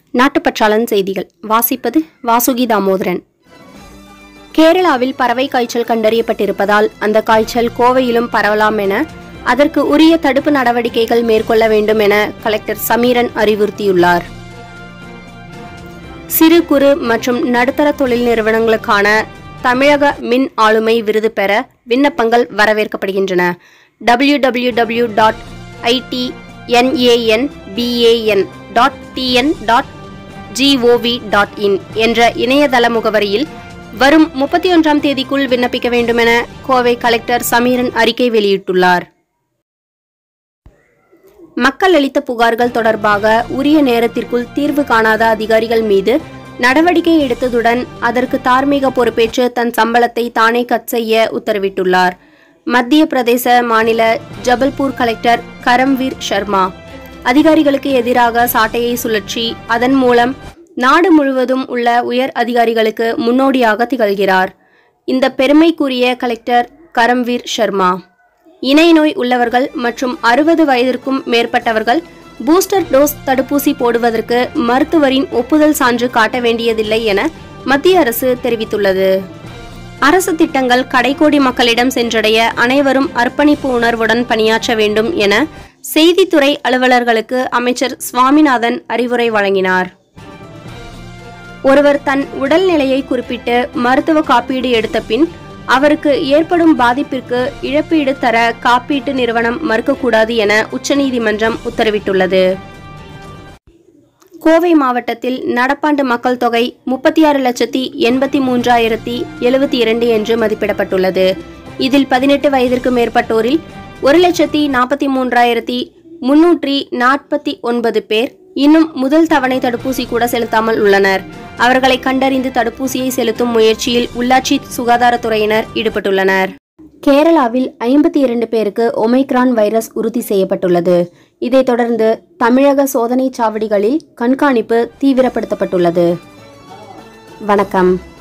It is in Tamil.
நாட்டுப்பற்றாளன் செய்திகள் வாசிப்பது வாசுகி தாமோதரன் கேரளாவில் பறவை காய்ச்சல் கண்டறியப்பட்டிருப்பதால் அந்த காய்ச்சல் கோவையிலும் பரவலாம் என அதற்கு உரிய தடுப்பு நடவடிக்கைகள் மேற்கொள்ள வேண்டும் என கலெக்டர் சமீரன் அறிவுறுத்தியுள்ளார் சிறு குறு மற்றும் நடுத்தர தொழில் நிறுவனங்களுக்கான தமிழக மின் ஆளுமை விருது பெற விண்ணப்பங்கள் வரவேற்கப்படுகின்றன W W W dot IT NAN BAN dot TN dot GOV dot in என்ற இணையதள முகவரியில் வரும் முப்பத்தி ஒன்றாம் தேதிக்குள் விண்ணப்பிக்க வேண்டும் என கோவை கலெக்டர் சமீரன் அறிக்கை வெளியிட்டுள்ளார் மக்கள் அளித்த புகார்கள் தொடர்பாக உரிய நேரத்திற்குள் தீர்வு காணாத அதிகாரிகள் மீது நடவடிக்கை எடுத்ததுடன் அதற்கு தார்மீக பொறுப்பேற்று தன் சம்பளத்தை தானே கட் செய்ய உத்தரவிட்டுள்ளார் மத்திய பிரதேச மாநில ஜபல்பூர் கலெக்டர் கரம்வீர் சர்மா அதிகாரிகளுக்கு எதிராக சாட்டையை சுழற்றி அதன் மூலம் நாடு முழுவதும் உள்ள உயர் அதிகாரிகளுக்கு முன்னோடியாக திகழ்கிறார் இந்த பெருமைக்குரிய கலெக்டர் கரம்வீர் சர்மா இணை நோய் உள்ளவர்கள் மற்றும் அறுபது வயதிற்கும் மேற்பட்டவர்கள் பூஸ்டர் டோஸ் தடுப்பூசி போடுவதற்கு மருத்துவரின் ஒப்புதல் சான்று காட்ட வேண்டியதில்லை என மத்திய அரசு தெரிவித்துள்ளது அரசு திட்டங்கள் கடைக்கோடி மக்களிடம் சென்றடைய அனைவரும் அர்ப்பணிப்பு உணர்வுடன் பணியாற்ற வேண்டும் என செய்தித்துறை அலுவலர்களுக்கு அமைச்சர் சுவாமிநாதன் அறிவுரை வழங்கினார் ஒருவர் தன் உடல்நிலையை குறிப்பிட்டு மருத்துவ காப்பீடு எடுத்த பின் அவருக்கு ஏற்படும் பாதிப்பிற்கு இழப்பீடு தர காப்பீட்டு நிறுவனம் மறுக்கக்கூடாது என உச்சநீதிமன்றம் உத்தரவிட்டுள்ளது கோவை மாவட்டத்தில் நடப்பாண்டு மக்கள் தொகை முப்பத்தி ஆறு லட்சத்தி எண்பத்தி மூன்றாயிரத்தி எழுபத்தி இரண்டு என்று மதிப்பிடப்பட்டுள்ளது இதில் பதினெட்டு வயதிற்கு மேற்பட்டோரில் ஒரு லட்சத்தி நாற்பத்தி மூன்றாயிரத்தி முன்னூற்றி நாற்பத்தி ஒன்பது பேர் இன்னும் முதல் தவணை தடுப்பூசி கூட செலுத்தாமல் உள்ளனர் அவர்களை கண்டறிந்து தடுப்பூசியை செலுத்தும் முயற்சியில் உள்ளாட்சி சுகாதாரத்துறையினர் ஈடுபட்டுள்ளனர் கேரளாவில் ஐம்பத்தி இரண்டு பேருக்கு ஒமைக்ரான் வைரஸ் உறுதி செய்யப்பட்டுள்ளது இதைத் தொடர்ந்து தமிழக சோதனைச் சாவடிகளில் கண்காணிப்பு தீவிரப்படுத்தப்பட்டுள்ளது வணக்கம்